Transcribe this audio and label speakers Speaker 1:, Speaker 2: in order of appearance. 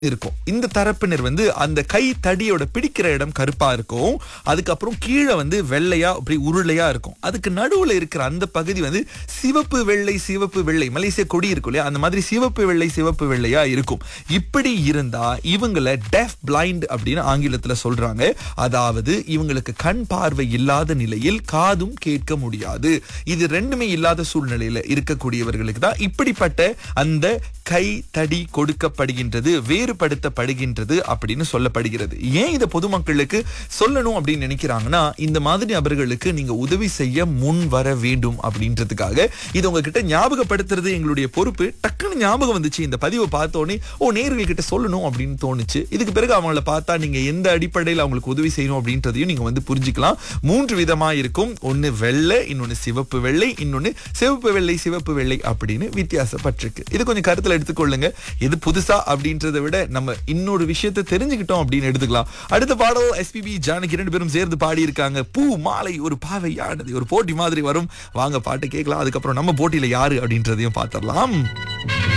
Speaker 1: இருக்கும் இந்த தரப்பினர் வந்து அந்த கை தடியோட பிடிக்கிற இடம் கருப்பா இருக்கும் அதுக்கப்புறம் கீழே வந்து வெள்ளையா அப்படி உருளையா இருக்கும் அதுக்கு நடுவுல இருக்கிற அந்த பகுதி வந்து சிவப்பு வெள்ளை சிவப்பு வெள்ளை மலேசிய கொடி இருக்கும் இல்லையா அந்த மாதிரி சிவப்பு வெள்ளை சிவப்பு வெள்ளையா இருக்கும் இப்படி இருந்தா இவங்களை டெஃப் பிளைண்ட் அப்படின்னு ஆங்கிலத்துல சொல்றாங்க அதாவது இவங்களுக்கு கண் பார்வை இல்லாத நிலையில் காதும் கேட்க முடியாது இது ரெண்டுமே இல்லாத சூழ்நிலையில இருக்கக்கூடியவர்களுக்கு தான் இப்படிப்பட்ட அந்த கை தடி கொடுக்கப்படுகின்றது வேறுபடுத்தப்படுகின்றது அப்படின்னு சொல்லப்படுகிறது ஏன் இதை பொதுமக்களுக்கு சொல்லணும் அப்படின்னு நினைக்கிறாங்கன்னா இந்த மாதிரி நபர்களுக்கு நீங்க உதவி செய்ய முன் வர வேண்டும் அப்படின்றதுக்காக இது உங்ககிட்ட ஞாபகப்படுத்துறது எங்களுடைய பொறுப்பு டக்குன்னு ஞாபகம் வந்துச்சு இந்த பதிவை பார்த்தோன்னே ஓ நேர்கள் கிட்ட சொல்லணும் அப்படின்னு தோணுச்சு இதுக்கு பிறகு அவங்கள பார்த்தா நீங்க எந்த அடிப்படையில் அவங்களுக்கு உதவி செய்யணும் அப்படின்றதையும் நீங்க வந்து புரிஞ்சுக்கலாம் மூன்று விதமா இருக்கும் ஒன்னு வெள்ளை இன்னொன்னு சிவப்பு வெள்ளை இன்னொன்னு சிவப்பு வெள்ளை சிவப்பு வெள்ளை அப்படின்னு வித்தியாசப்பட்டிருக்கு இது கொஞ்சம் கருத்துல எடுத்துக்கொள்ளுங்க இது புதுசா அப்படின்றத விட நம்ம இன்னொரு விஷயத்தை தெரிஞ்சுக்கிட்டோம் அப்படின்னு எடுத்துக்கலாம் அடுத்த பாடல் எஸ்பிபி ஜானகி ரெண்டு பேரும் சேர்ந்து பாடி இருக்காங்க பூ மாலை ஒரு பாவையானது ஒரு போட்டி மாதிரி வரும் வாங்க பாட்டு கேட்கலாம் அதுக்கப்புறம் நம்ம போட்டியில யாரு அப்படின்றதையும் பார்த்துடலாம்